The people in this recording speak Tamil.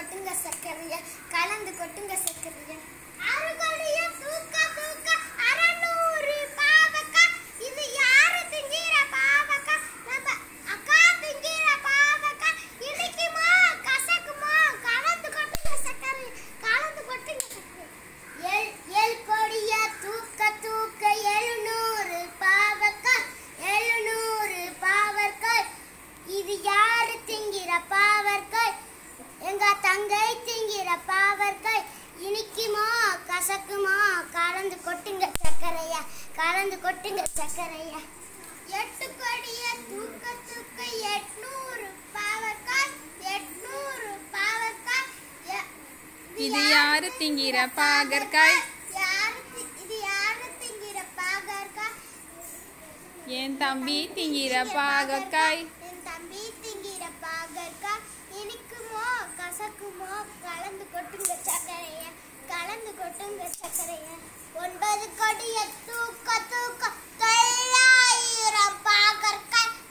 கொட்டுங்க சர்க்கரைய கலந்து கொட்டுங்க சர்க்கரைய அறுகொடிய தூக்க தூக்க அறநூறு பாவக்கா இது யாரு திங்கிற பாவக்கா நம்ம அக்கா திங்கிற பாவக்கா இனிக்குமா கசக்குமா கலந்து கொட்டுங்க சர்க்கரை கலந்து கொட்டுங்க சர்க்கரை எல் எல் கொடிய தூக்க தூக்க எழுநூறு பாவக்காய் எழுநூறு பாவற்காய் இது யாரு திங்கிற பாவற்காய் எங்க தங்கை திங்கிற பாவற்காய் இனிக்குமா கசக்குமா கலந்து கொட்டுங்க சர்க்கரையா கலந்து கொட்டுங்க சர்க்கரையா எட்டு கொடிய தூக்க தூக்க எட்நூறு பாவற்காய் எட்நூறு பாவற்காய் எ- இது யாரு திங்கிற பாகற்காய் யாரு தி- இது யாரு திங்கிற பாகற்காய் என் தம்பி திங்கிற பாகற்காய் என் தம்பி திங்கிற பாகற்காய் இனிக்குமோ கசக்குமோ கலந்து கொட்டுங்க சர்க்கரைய கலந்து கொட்டுங்க சர்க்கரைய ஒன்பது கொடிய தூக்க தூக்க தொள்ளாயிரம் பாகற்காய்